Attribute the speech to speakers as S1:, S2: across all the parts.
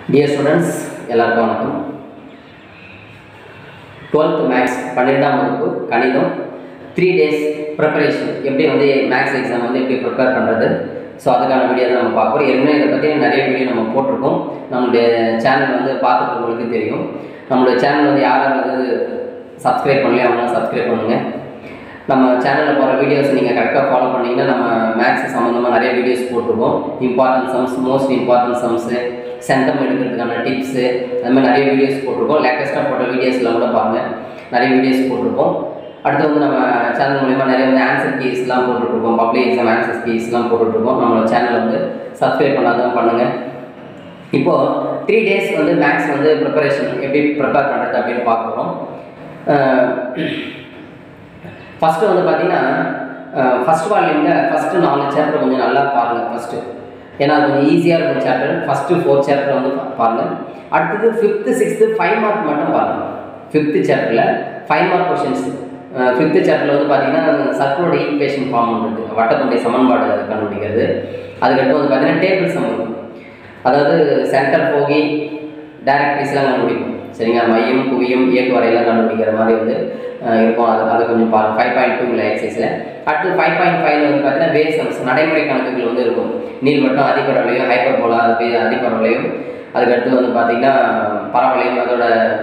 S1: Dear students எல்லாருக்கும் வணக்கம் twelfth maths பன்னெண்டாம் வகுப்பு கணிதம் த்ரீ டேஸ் ப்ரிப்பரேஷன் எப்படி வந்து மேக்ஸ் எக்ஸாம் வந்து எப்படி ப்ரிப்பேர் பண்ணுறது ஸோ அதுக்கான வீடியோ தான் நம்ம பார்க்குறோம் ஏற்கனவே இதை பற்றி நிறைய வீடியோ நம்ம போட்டிருக்கோம் நம்மளுடைய சேனல் வந்து பார்த்துருக்கவங்களுக்கு தெரியும் நம்மளுடைய சேனல் வந்து யார் யார் வந்து சப்ஸ்கிரைப் பண்ணலையோ அவங்களாம் சப்ஸ்கிரைப் பண்ணுங்கள் நம்ம சேனலில் போகிற வீடியோஸ் நீங்கள் கரெக்டாக ஃபாலோ பண்ணீங்கன்னா நம்ம மேக்ஸ் சம்மந்தமாக நிறைய வீடியோஸ் போட்டிருக்கோம் important sums most important sums centum எடுக்கிறதுக்கான டிப்ஸு அது மாதிரி நிறைய வீடியோஸ் போட்டிருக்கோம் லேட்டஸ்ட்டாக போட்ட வீடியோஸ்லாம் கூட பாருங்கள் நிறைய வீடியோஸ் போட்டிருக்கோம் அடுத்து வந்து நம்ம சேனல் மூலிமா நிறைய வந்து ஆன்சர் கீஸ்லாம் போட்டுட்ருக்கோம் பப்ளிக் எக்ஸாம் ஆன்சர் கீஸ்லாம் போட்டுட்ருக்கோம் நம்மளோட சேனலை வந்து சப்ஸ்கிரைப் பண்ணாதான் பண்ணுங்கள் இப்போது த்ரீ டேஸ் வந்து மேக்ஸ் வந்து ப்ரிப்பரேஷன் எப்படி ப்ரிப்பேர் பண்ணுறது அப்படின்னு பார்க்குறோம் ஃபஸ்ட்டு வந்து பார்த்தீங்கன்னா ஃபஸ்ட் வால்யூமில் ஃபஸ்ட்டு நாலு சாப்டர் கொஞ்சம் நல்லா பாருங்கள் ஃபஸ்ட்டு ஏன்னா அது கொஞ்சம் ஈஸியாக இருக்கும் சாப்டர் ஃபஸ்ட்டு ஃபோர் சாப்டர் வந்து பா- பாருங்கள் அடுத்தது ஃபிஃப்த்து சிக்ஸ்த்து ஃபைவ் மார்க் மட்டும் பாருங்கள் ஃபிஃப்த்து சாப்டரில் ஃபைவ் மார்க் கொஷின்ஸ் ஃபிஃப்த்து சாப்டரில் வந்து பார்த்தீங்கன்னா சர்க்கிளோட ஈக்குவேஷன் ஃபார்ம் இருக்குது வட்டத்துடைய சமன்பாடு கண்டுபிடிக்கிறது அதுக்கடுத்து வந்து பார்த்தீங்கன்னா டேபிள் சமன் அதாவது சென்டர் போகி டைரக்ட்ரிஸ்லாம் கண்டுபிடிக்கும் சரிங்களா மையம் குவியம் இயக்கு வரையெல்லாம் கண்டுபிடிக்கிற மாதிரி வந்து அஹ், இருக்கும் அது அது கொஞ்சம் பாருங்க ஃபைவ் பாயிண்ட் டூவில் எக்ஸைஸில் அடுத்து ஃபைவ் பாயிண்ட் ஃபைவ்ல வந்து பார்த்தீங்கன்னா வேசம்ஸ் நடைமுறை கணக்குகள் வந்து இருக்கும் நீள்வட்டம் அதிபரவலையும் ஹைப்பர் போலா அது பேர் அதிபரவலையும் அதுக்கடுத்து வந்து பார்த்தீங்கன்னா பரவலையும் அதோட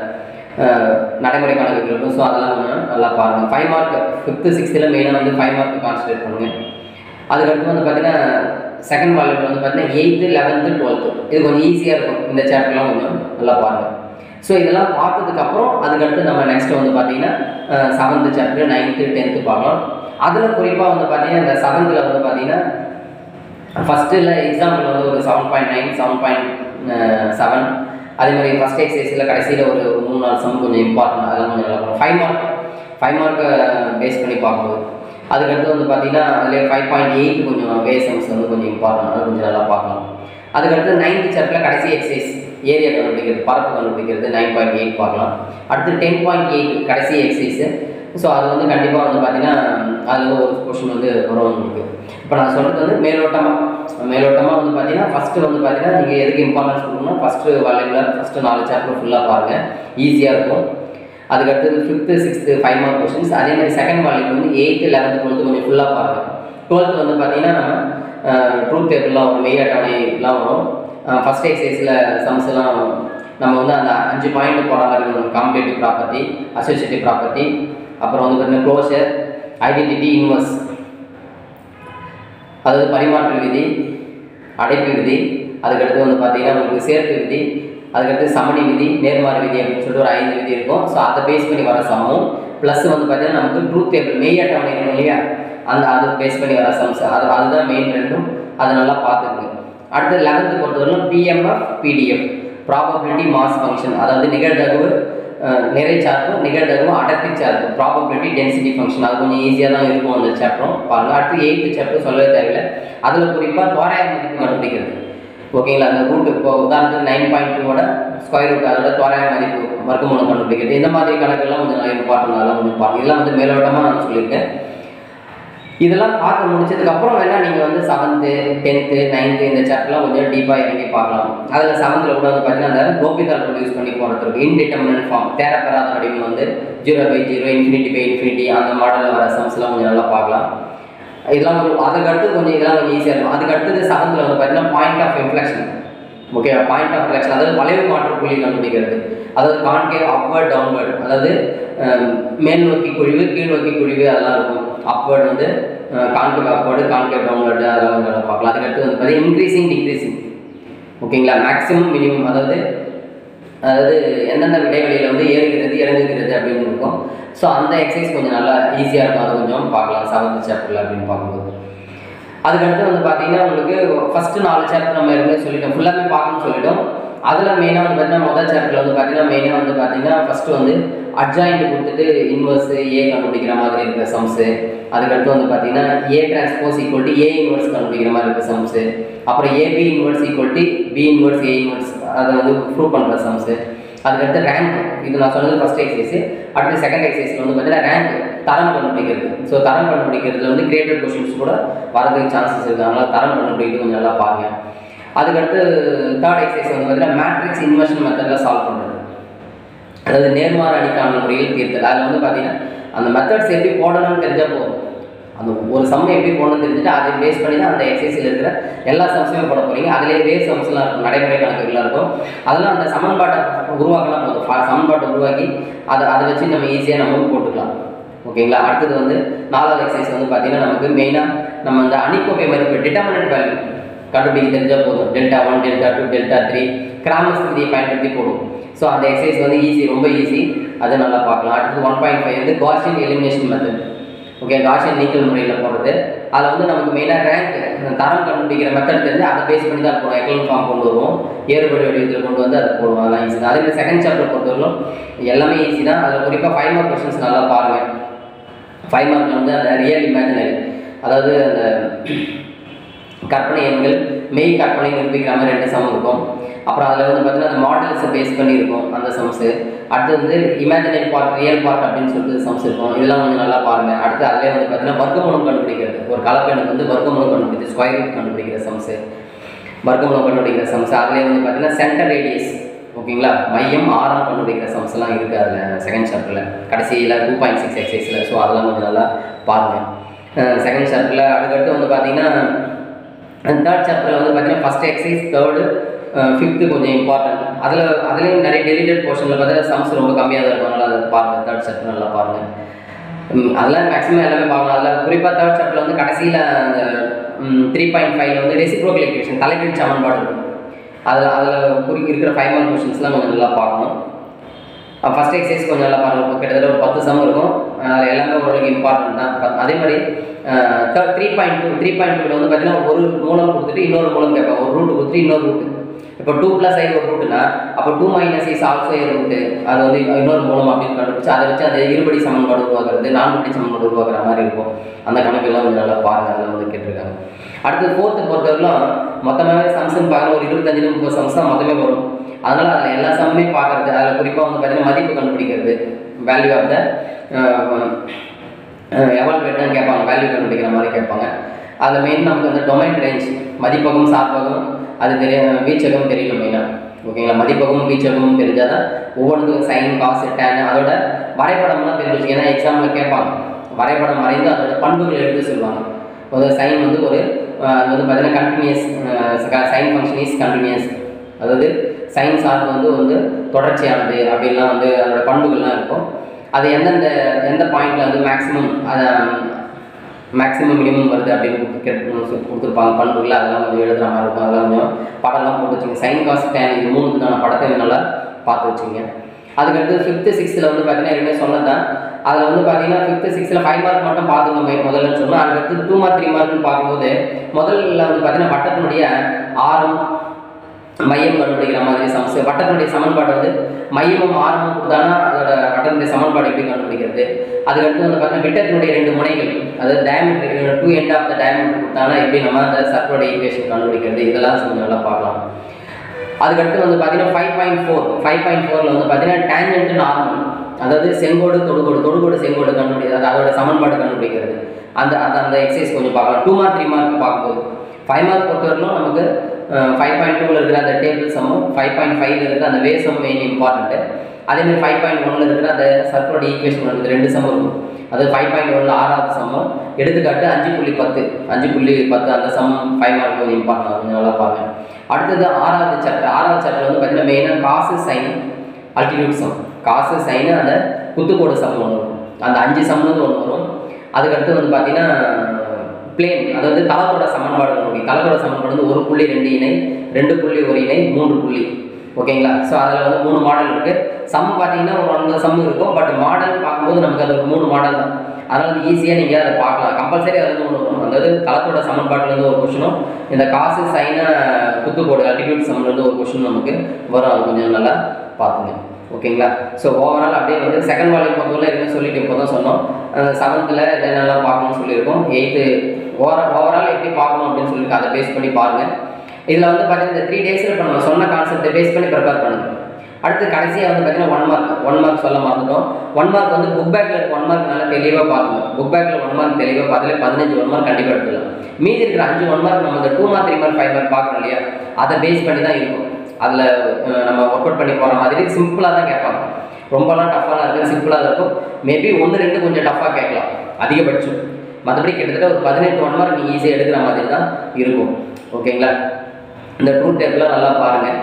S1: அஹ், நடைமுறை கணக்குகள் இருக்கும் ஸோ அதெல்லாம் கொஞ்சம் நல்லா பாருங்கள் ஃபைவ் மார்க் ஃபிஃப்த்து சிக்ஸ்த்தில் மெயினாக வந்து ஃபைவ் மார்க் கான்சன்ட்ரேட் பண்ணுங்கள் அதுக்கடுத்து வந்து பார்த்தீங்கன்னா செகண்ட் வால்யூமில் வந்து பார்த்தீங்கன்னா எயித்து லெவன்த்து டுவெல்த்து இது கொஞ்சம் ஈஸியாக இருக்கும் இந்த சாப்டர்லாம் கொஞ்சம் நல்லா பாருங்கள் ஸோ இதெல்லாம் பார்த்ததுக்கப்புறம் அதுக்கடுத்து நம்ம நெக்ஸ்ட் வந்து பார்த்தீங்கன்னா செவன்த்து சாப்டர் நைன்த்து டென்த்து பார்க்கலாம் அதில் குறிப்பாக வந்து பார்த்தீங்கன்னா இந்த செவன்த்தில் வந்து பார்த்தீங்கன்னா ஃபஸ்ட்டில் எக்ஸாம்பிள் வந்து ஒரு seven point nine seven point seven அதே மாதிரி ஃபஸ்ட் எக்ஸசைஸில் கடைசியில் ஒரு ஒரு மூணு நாலு சம் கொஞ்சம் இம்பார்ட்டன்ட் அதெல்லாம் கொஞ்சம் நல்லா இருக்கும் ஃபைவ் மார்க் ஃபைவ் மார்க்கை பேஸ் பண்ணி பார்க்கும்போது அதுக்கடுத்து வந்து பார்த்தீங்கன்னா அதில் ஃபைவ் பாயிண்ட் எயிட் கொஞ்சம் வே சம்ஸ் வந்து கொஞ்சம் இம்பார்ட்டன்ட் அது கொஞ்சம் நல்லா பார்க்கலாம் அதுக்கடுத்து நைன்த் சாப்டரில் கடைசி எக்ஸசைஸ் ஏரியா கண்டுபிடிக்கிறது பரப்பு கண்டுபிடிக்கிறது நைன் பாயிண்ட் எயிட் பார்க்கலாம் அடுத்து டென் பாயிண்ட் எயிட் கடைசி எக்ஸசைஸு ஸோ அது வந்து கண்டிப்பாக வந்து பார்த்தீங்கன்னா அதில் வந்து ஒரு கொஷின் வந்து வரும் உங்களுக்கு இப்போ நான் சொல்கிறது வந்து மேலோட்டமாக மேலோட்டமாக வந்து பார்த்தீங்கன்னா ஃபஸ்ட்டு வந்து பார்த்தீங்கன்னா நீங்கள் எதுக்கு இம்பார்ட்டன்ஸ் கொடுக்கணும்னா ஃபஸ்ட்டு வால்யூமில் ஃபஸ்ட்டு நாலு சாப்டர் ஃபுல்லாக பாருங்கள் ஈஸியாக இருக்கும் அதுக்கடுத்து fifth sixth five mark questions அதே மாதிரி செகண்ட் வால்யூம் வந்து எயித்து லெவன்த்து டுவெல்த்து கொஞ்சம் ஃபுல்லாக பாருங்கள் டுவெல்த்து வந்து பார்த்தீங்கன்னா நம்ம ட்ரூத் டேபிள்லாம் வரும் மெய் அட்டவணைலாம் வரும் ஃபஸ்ட் எக்ஸைஸில் சம்ஸ் எல்லாம் நம்ம வந்து அந்த அஞ்சு பாயிண்ட் போகிற மாதிரி வரும் காம்படேட்டிவ் ப்ராப்பர்ட்டி அசோசியேட்டிவ் ப்ராப்பர்ட்டி அப்புறம் வந்து பார்த்தீங்கன்னா க்ளோஷர் ஐடென்டிட்டி இன்வர்ஸ் அதாவது பரிமாற்று விதி அடைப்பு விதி அதுக்கடுத்து வந்து பார்த்தீங்கன்னா உங்களுக்கு சேர்ப்பு விதி அதுக்கடுத்து சமணி விதி நேர்மாறு விதி அப்படின்னு சொல்லிட்டு ஒரு ஐந்து விதி இருக்கும் ஸோ அதை பேஸ் பண்ணி வர சமம் ப்ளஸ் வந்து பார்த்தீங்கன்னா நமக்கு ட்ரூத் டேபிள் மெய் அட்டவணை இருக்கும் இல்லையா அந்த அதை பேஸ் பண்ணி வர சம்ஸ் அது அதுதான் மெயின் ரெண்டும் அதை நல்லா பார்த்துக்குங்க அடுத்து லெவன்த்து பொறுத்தவரைக்கும் PMF PDF probability mass function அதாவது நிகழ்தகவு அஹ், நிறை சார்பு நிகழ்தகவு அடர்த்தி சார்பு ப்ராபபிலிட்டி டென்சிட்டி ஃபங்க்ஷன் அது கொஞ்சம் ஈஸியாக தான் இருக்கும் அந்த சாப்டரும் பாருங்கள் அடுத்து எயித்து சாப்டர் சொல்லவே தேவையில்லை அதில் குறிப்பாக தோராய மதிப்பு கண்டுபிடிக்கிறது ஓகேங்களா அந்த ரூட் இப்போ உதாரணத்துக்கு நைன் பாயிண்ட் டூவோட ஸ்கொயர் ரூட் அதோட தோராய மதிப்பு வர்க்கமூலம் கண்டுபிடிக்கிறது இந்த மாதிரி கணக்கெல்லாம் கொஞ்சம் நல்லா இம்பார்ட்டன்ட் அதெல்லாம் கொஞ்சம் பாருங்க இதெல்லாம் வந்து மேலோட்டமாக நான் சொல்லியிருக்கேன் இதெல்லாம் பார்த்து முடிச்சதுக்கு அப்புறம் வேணா நீங்கள் வந்து செவன்த்து டென்த்து நைன்த்து இந்த சாப்டர்லாம் கொஞ்சம் டீப்பாக இறங்கி பார்க்கலாம் அதில் செவன்த்தில் கூட வந்து பார்த்தீங்கன்னா அந்த கோபிதால் கூட யூஸ் பண்ணி போகிறது இருக்கு இன்டிட்டர்மினன்ட் ஃபார்ம் தேரப்பெறாத வடிவம் வந்து zero by zero infinity by infinity அந்த மாடலில் வர சம்ஸ்லாம் கொஞ்சம் நல்லா பார்க்கலாம் இதெல்லாம் கொஞ்சம் அதுக்கு அடுத்து கொஞ்சம் இதெல்லாம் கொஞ்சம் ஈஸியாக இருக்கும் அதுக்கு அடுத்தது செவன்த்தில் வந்து பார்த்தீங்கன்னா point of inflection okay point of inflection அதாவது வளைவு மாற்று புள்ளி கண்டுபிடிக்கிறது அதாவது கான்கேவ் அப்வர்ட் டவுன்வர்ட் அதாவது அஹ், மேல் நோக்கி குழிவு கீழ் நோக்கி குழிவு அதெல்லாம் இருக்கும் அப்வர்ட் வந்து கான்கேவ் அப்வர்டு கான்கேவ் டவுன்வர்டு அதெல்லாம் கொஞ்சம் நல்லா பார்க்கலாம் அதுக்கடுத்து வந்து பார்த்தீங்கன்னா இன்க்ரீசிங் டிக்ரீசிங் ஓகேங்களா மேக்ஸிமம் மினிமம் அதாவது அதாவது எந்தெந்த இடைவெளியில் வந்து ஏறுகிறது இறங்குகிறது அப்படின்னு இருக்கும் ஸோ அந்த எக்ஸசைஸ் கொஞ்சம் நல்லா ஈஸியாக இருக்கும் அது கொஞ்சம் பார்க்கலாம் செவன்த் சாப்டரில் அப்படின்னு பார்க்கும்போது அதுக்கடுத்து வந்து பார்த்தீங்கன்னா உங்களுக்கு ஃபஸ்ட்டு நாலு சாப்டர் நம்ம ஏற்கனவே சொல்லிட்டோம் ஃபுல்லாமே பார்க்கணும்னு சொல்லிட்டோம் அதில் மெயினாக வந்து பார்த்தீங்கன்னா முதல் சாப்டரில் வந்து பார்த்தீங்கன்னா மெயினாக வந்து பார்த்தீங்கன்னா ஃபஸ்ட்டு வந்து அட்ஜாயிண்ட் கொடுத்துட்டு இன்வர்ஸ் ஏ கண்டுபிடிக்கிற மாதிரி இருக்கிற சம்ஸு அதுக்கடுத்து வந்து பார்த்தீங்கன்னா A transpose equal to A inverse கண்டுபிடிக்கிற மாதிரி இருக்கிற சம்ஸு அப்புறம் AB inverse equal to B inverse A inverse அதை வந்து ப்ரூவ் பண்ணுற சம்ஸு அதுக்கடுத்து ரேங்க் இது நான் சொன்னது ஃபஸ்ட் எக்ஸசைஸ் அடுத்து செகண்ட் எக்ஸசைஸில் வந்து பார்த்தீங்கன்னா ரேங்க் தரம் கண்டுபிடிக்கிறது ஸோ தரம் கண்டுபிடிக்கிறதுல வந்து கிரியேட்டட் கொஷின்ஸ் கூட வரதுக்கு சான்சஸ் இருக்கு அதனால தரம் கண்டுபிடிக்கிறது கொஞ்சம் நல்லா பாருங்க அதுக்கடுத்து தேர்ட் எக்ஸசைஸ் வந்து பார்த்தீங்கன்னா மேட்ரிக்ஸ் இன்வெர்ஷன் மெத்தடில் சால்வ் பண்ணுறது அதாவது நேர்மாறு அணிக்கான முறையில் தீர்த்தல் அதில் வந்து பார்த்தீங்கன்னா அந்த மெத்தட்ஸ் எப்படி போடணும்னு தெரிஞ்சால் போதும் அந்த ஒரு சம்மை எப்படி போடணும்னு தெரிஞ்சுட்டு அதை பேஸ் பண்ணி தான் அந்த எக்ஸசைஸில் இருக்கிற எல்லா சம்ஸுமே போட போகிறீங்க அதிலே பேஸ் சம்ஸ்லாம் இருக்கும் நடைமுறை கணக்குகள்லாம் இருக்கும் அதெல்லாம் அந்த சமன்பாட்டை உருவாக்கினா போதும் ஃப- சமன்பாட்டை உருவாக்கி அதை அதை வச்சு நம்ம ஈஸியாக நம்ம போட்டுக்கலாம் ஓகேங்களா அடுத்தது வந்து நாலாவது எக்ஸசைஸ் வந்து பார்த்தீங்கன்னா நமக்கு மெயினாக நம்ம அந்த அணிக்கோப்பை மதிப்பு டிட்டர்மினன்ட் வேல்யூ கண்டுபிடிக்க தெரிஞ்சால் போதும் delta one delta two delta three Cramer's விதியை பயன்படுத்தி போடும் ஸோ அந்த எக்ஸசைஸ் வந்து ஈஸி ரொம்ப ஈஸி அதை நல்லா பார்க்கலாம் அடுத்தது ஒன் பாயிண்ட் ஃபைவ் வந்து Gaussian elimination method okay Gaussian நீக்கல் முறையில் போடுறது அதில் வந்து நமக்கு மெயினாக ரேங்க் தரம் கண்டுபிடிக்கிற மெத்தட் தெரிஞ்சு அதை பேஸ் பண்ணி தான் போடுவோம் எக்கலன் ஃபார்ம் கொண்டு வருவோம் ஏறுபடி வடிவத்தில் கொண்டு வந்து அதை போடுவோம் அதெல்லாம் ஈஸி தான் அதே மாதிரி செகண்ட் சாப்டர் பொறுத்தவரைக்கும் எல்லாமே ஈஸி தான் அதில் குறிப்பாக ஃபைவ் மார்க் கொஷின்ஸ் நல்லா பாருங்கள் ஃபைவ் மார்க்கில் வந்து அந்த ரியல் இமேஜினரி அதாவது அந்த கற்பனை எண்கள் மெய் கற்பனை நிரூபிக்கிற மாதிரி ரெண்டு சம் இருக்கும் அப்புறம் அதில் வந்து பார்த்தீங்கன்னா அந்த மாடல்ஸை பேஸ் பண்ணி இருக்கும் அந்த சம்ஸு அடுத்து வந்து இமேஜினரி பார்ட் ரியல் பார்ட் அப்படின்னு சொல்லிட்டு சம்ஸ் இருக்கும் இதெல்லாம் கொஞ்சம் நல்லா பாருங்கள் அடுத்து அதிலே வந்து பார்த்தீங்கன்னா வர்க்கமூலம் கண்டுபிடிக்கிறது ஒரு கலப்பெண்ணுக்கு வந்து வர்க்கமூலம் கண்டுபிடிக்கிறது ஸ்கொயர் ரூட் கண்டுபிடிக்கிற சம்ஸு வர்க்கமூலம் கண்டுபிடிக்கிற சம்ஸ் அதிலே வந்து பார்த்தீங்கன்னா சென்டர் ரேடியஸ் ஓகேங்களா மையம் ஆரம் கண்டுபிடிக்கிற சம்ஸ் எல்லாம் இருக்குது அதில் செகண்ட் சாப்டரில் கடைசியில் டூ பாயிண்ட் சிக்ஸ் எக்ஸைஸில் ஸோ அதெல்லாம் கொஞ்சம் நல்லா பாருங்கள் செகண்ட் சாப்டரில் அதுக்கடுத்து வந்து பார்த்தீங்கன்னா தேர்ட் சாப்டரில் வந்து பார்த்தீங்கன்னா ஃபஸ்ட் எக்ஸசைஸ் தேர்டு ஃபிஃப்த்து கொஞ்சம் இம்பார்ட்டன்ட் அதில் அதுலேயும் நிறைய டெலிட்டட் போர்ஷனில் பார்த்தீங்கன்னா சம்ஸ் ரொம்ப கம்மியாக தான் இருக்கும் அதனால் அதை பாருங்கள் தேர்ட் சாப்டர் நல்லா பாருங்கள் ம், அதெல்லாம் மேக்ஸிமம் எல்லாமே பார்க்கலாம் அதில் குறிப்பாக தேர்ட் சாப்டரில் வந்து கடைசியில் அந்த த்ரீ பாயிண்ட் ஃபைவ்ல வந்து ரெசிப்ரோக்கல் ஈக்குவேஷன் தலைகீழ் சமன்பாடு இருக்கும் அதில் அதில் குறி இருக்கிற ஃபைவ் மார்க் கொஷின்ஸ்லாம் கொஞ்சம் நல்லா பார்க்கணும் ஃபஸ்ட் எக்ஸசைஸ் கொஞ்சம் நல்லா பாருங்க இப்போ கிட்டத்தட்ட ஒரு பத்து சம் இருக்கும் அதில் எல்லாமே ஓரளவுக்கு இம்பார்ட்டன்ட் தான் பத்- அதே மாதிரி third three point two three point டூவில் வந்து பார்த்தீங்கன்னா ஒரு மூலம் கொடுத்துட்டு இன்னொரு மூலம் கேட்பாங்க ஒரு ரூட் கொடுத்துட்டு இன்னொரு ரூட் இப்போ டூ ப்ளஸ் ஐ ஒரு ரூட்டுனா அப்போ two minus is also a root அது வந்து இன்னொரு மூலம் அப்படின்னு கண்டுபிடிச்சு அதை வச்சு அந்த இருபடி சமன்பாடு உருவாக்குறது நான்குபடி சமன்பாடு உருவாக்குற மாதிரி இருக்கும் அந்த கணக்கெல்லாம் கொஞ்சம் நல்லா பாருங்க அதெல்லாம் வந்து கேட்டிருக்காங்க அடுத்து ஃபோர்த்து பொறுத்தவரைக்கும் மொத்தமாகவே சம்ஸ்ன்னு பார்க்கணும் ஒரு இருபத்தஞ்சு முப்பது சம்ஸ் தான் மொத்தமே வரும் அதனால் அதில் எல்லா சம்மே பார்க்குறது அதில் குறிப்பாக வந்து பார்த்தீங்கன்னா மதிப்பு கண்டுபிடிக்கிறது வேல்யூ ஆஃப் த எவால்வேட்னு கேட்பாங்க வேல்யூ கண்டுபிடிக்கிற மாதிரி கேட்பாங்க அதில் மெயின் நமக்கு அந்த டொமைன் ரேஞ்ச் மதிப்பகம் சார்பகம் அது தெரிய வீச்சகம் தெரியணும் மெயினாக ஓகேங்களா மதிப்பகமும் வீச்சகமும் தெரிஞ்சால் தான் ஒவ்வொன்றுக்கும் சைன் காசு டேன் அதோட வரைபடம்லாம் தெரிஞ்சு வச்சுக்க. ஏன்னா எக்ஸாமில் கேட்பாங்க வரைபடம் வரைந்து அதோட பண்புகள் எடுத்து சொல்லுவாங்க ஒரு சைன் வந்து ஒரு அஹ், அது வந்து பார்த்தீங்கன்னா continuous sine function is continuous அதாவது சைன் சார்பு வந்து வந்து தொடர்ச்சியானது அப்படின்லாம் வந்து அதோட பண்புகள்லாம் இருக்கும் அது எந்தெந்த எந்த பாயிண்ட்ல வந்து மேக்ஸிமம் அதை மேக்ஸிமம் மினிமம் வருது அப்படின்னு கொடுத்து கேட்டு சொல்லி கொடுத்துருப்பாங்க பண்புகள் அதெல்லாம் கொஞ்சம் எழுதுற மாதிரி இருக்கும் அதெல்லாம் கொஞ்சம் படம்லாம் போட்டு வச்சுங்க சைன் காஸ் டேன் இது மூணுத்துக்கான படத்தை நல்லா பார்த்து வச்சுங்க அதுக்கடுத்து ஃபிஃப்த்து சிக்ஸ்த்தில் வந்து பார்த்தீங்கன்னா ஏற்கனவே சொன்னது தான் அதில் வந்து பார்த்தீங்கன்னா ஃபிஃப்த்து சிக்ஸ்த்தில் ஃபைவ் மார்க் மட்டும் பார்த்துக்கோங்க முதல்ல சொன்னோம் அதுக்கடுத்து டூ மார்க் த்ரீ மார்க்னு பார்க்கும்போது முதல்ல வந்து பார்த்தீங்கன்னா வட்டத்தினுடைய ஆரம் மையம் கண்டுபிடிக்கிற மாதிரி சமஸ் வட்டத்தினுடைய சமன்பாடு வந்து மையமும் ஆரமும் கொடுத்தானா அதோட வட்டத்தினுடைய சமன்பாடு எப்படி கண்டுபிடிக்கிறது அதுக்கடுத்து வந்து பார்த்தீங்கன்னா விட்டத்தினுடைய ரெண்டு முனைகள் அதாவது diameter two end of the diameter கொடுத்தானா எப்படி நம்ம அந்த சர்க்கோட ஈக்குவேஷன் கண்டுபிடிக்கிறது இதெல்லாம் கொஞ்சம் நல்லா பார்க்கலாம் அதுக்கடுத்து வந்து பார்த்தீங்கன்னா five point four five point ஃபோரில் வந்து பார்த்தீங்கன்னா டேஞ்சன்ட் நார்மல் அதாவது செங்கோடு தொடுகோடு தொடுகோடு செங்கோடு கண்டுபிடிக்கிறது அது அதோட சமன்பாடு கண்டுபிடிக்கிறது அந்த அந்த அந்த எக்ஸசைஸ் கொஞ்சம் பார்க்கலாம் டூ மார்க் த்ரீ மார்க் பார்க்கும்போது ஃபைவ் மார்க் பொறுத்தவரைக்கும் நமக்கு ஃபைவ் பாயிண்ட் டூவில் இருக்கிற அந்த டேபிள் சம்மும் ஃபைவ் பாயிண்ட் ஃபைவ்ல இருக்கிற அந்த வே சம் மெயின் இம்பார்ட்டன்ட்டு அதேமாதிரி ஃபைவ் பாயிண்ட் ஒன்ல இருக்கிற அந்த சர்க்கோட ஈக்குவேஷன் வந்து ரெண்டு சம் இருக்கும் அது ஃபைவ் பாயிண்ட் ஒன்ல ஆறாவது சம்மம் எடுத்துக்காட்டு அஞ்சு புள்ளி பத்து அஞ்சு புள்ளி பத்து அந்த சம் ஃபைவ் மார்க் கொஞ்சம் இம்பார்ட்டன் கொஞ்சம் நல்லா பாருங்க அடுத்தது ஆறாவது சாப்டர் ஆறாவது சாப்டர் வந்து பார்த்தீங்கன்னா மெயினாக cos sine altitude sum cos sine அந்த குத்துக்கோடு சம் ஒன்று வரும் அந்த அஞ்சு சம்னு ஒன்று வரும் அதுக்கடுத்து வந்து பார்த்தீங்கன்னா பிளேன் அதாவது தளத்தோட சமன்பாடு கண்டுபிடி தளத்தோட சமன்பாடு வந்து ஒரு புள்ளி ரெண்டு இணை ரெண்டு புள்ளி ஒரு இணை மூன்று புள்ளி ஓகேங்களா ஸோ அதில் வந்து மூணு மாடல் இருக்குது சம் பார்த்தீங்கன்னா ஒரு ஒன்பது சம் இருக்கும் பட் மாடல் பார்க்கும்போது நமக்கு அது ஒரு மூணு மாடல் தான் அதனால் வந்து ஈஸியாக நீங்கள் அதை பார்க்கலாம் கம்பல்சரி அது வந்து ஒன்று வரும் அதாவது தளத்தோட சமன்பாட்டிலேருந்து ஒரு கொஷனும் இந்த காசு சைன குத்துக்கோடு அல்டிடியூட் சம்லேருந்து ஒரு கொஷின் நமக்கு வரும் அது கொஞ்சம் நல்லா பார்த்துங்க ஓகேங்களா ஸோ ஓவரால் அப்படியே வந்து செகண்ட் வால்யூம் பொறுத்தவரை ஏற்கனவே சொல்லிட்டு இப்போ தான் சொன்னோம் செவன்த்தில் என்னென்னலாம் பார்க்கணும்னு சொல்லியிருக்கோம் எயித்து ஓவரால் ஓவரால் எப்படி பார்க்கணும் அப்படின்னு சொல்லிட்டு அதை பேஸ் பண்ணி பாருங்கள் இதில் வந்து பார்த்தீங்கன்னா இந்த த்ரீ டேஸில் இப்போ நம்ம சொன்ன கான்செப்டை பேஸ் பண்ணி ப்ரிப்பேர் பண்ணுங்க அடுத்து கடைசியாக வந்து பார்த்தீங்கன்னா ஒன் மார்க் ஒன் மார்க் சொல்ல மறந்துட்டோம் ஒன் மார்க் வந்து புக் பேக்கில் இருக்க ஒன் மார்க் நல்லா தெளிவாக பார்க்கணும் புக் பேக்கில் ஒன் மார்க் தெளிவாக பார்த்துல பதினஞ்சு ஒன் மார்க் கண்டிப்பாக எடுத்துக்கலாம் மீதி இருக்கிற அஞ்சு ஒன் மார்க் நம்ம இந்த two mark three mark five mark பார்க்கணும் இல்லையா அதை பேஸ் பண்ணி தான் இருக்கும் அதில் நம்ம ஒர்க் அவுட் பண்ணி போகிற மாதிரி சிம்பிளாக தான் கேட்பாங்க ரொம்பலாம் டஃப்பாலாம் இருக்குது சிம்பிளாக இருக்கும் மேபி ஒன்று ரெண்டு கொஞ்சம் டஃப்பாக கேட்கலாம் அதிகபட்சம் மற்றபடி கிட்டத்தட்ட ஒரு பதினெட்டு ஒன் மார்க் நீங்கள் ஈஸியாக எடுக்கிற மாதிரி தான் இருக்கும் ஓகேங்களா இந்த ட்ரூத் டேப்லாம் நல்லா பாருங்கள்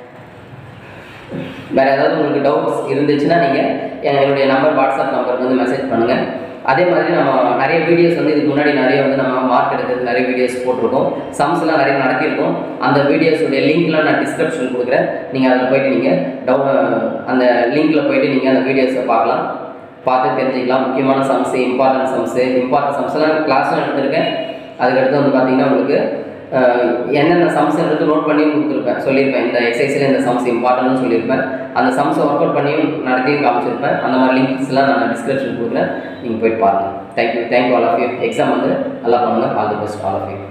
S1: வேறு ஏதாவது உங்களுக்கு டவுட்ஸ் இருந்துச்சுன்னா நீங்கள் என்னுடைய நம்பர் வாட்ஸ்அப் நம்பருக்கு வந்து மெசேஜ் பண்ணுங்கள் அதே மாதிரி நம்ம நிறைய வீடியோஸ் வந்து இதுக்கு முன்னாடி நிறைய வந்து நம்ம மார்க் எடுக்கிறது நிறைய வீடியோஸ் போட்டிருக்கோம் சம்ஸ்லாம் நிறைய நடத்தியிருக்கோம் அந்த வீடியோஸுடைய லிங்க்லாம் நான் டிஸ்கிரிப்ஷன் கொடுக்குறேன் நீங்கள் அதில் போயிட்டு நீங்கள் டவு அந்த லிங்க்கில் போயிட்டு நீங்கள் அந்த வீடியோஸை பார்க்கலாம் பார்த்து தெரிஞ்சுக்கலாம் முக்கியமான சம்ஸு இம்பார்ட்டன்ட் சம்ஸு இம்பார்ட்டன்ட் சம்ஸ்லாம் கிளாஸும் எடுத்திருக்கேன் அதுக்கடுத்து வந்து பார்த்தீங்கன்னா உங்களுக்கு அஹ், என்னென்ன சம்ஸ்ன்றது நோட் பண்ணியும் கொடுத்துருப்பேன் சொல்லியிருப்பேன் இந்த எக்ஸசைஸில் இந்த சம்ஸ் இம்பார்ட்டன்ட்னு சொல்லியிருப்பேன் அந்த சம்ஸை ஒர்க் அவுட் பண்ணியும் நடத்தியும் காமிச்சிருப்பேன் அந்த மாதிரி லிங்க்ஸ்லாம் நான் டிஸ்கிரிப்ஷன் கொடுக்குறேன் நீங்கள் போயிட்டு பாருங்கள் thank you thank you all of you exam வந்து நல்லா பண்ணுங்கள் all the best all of you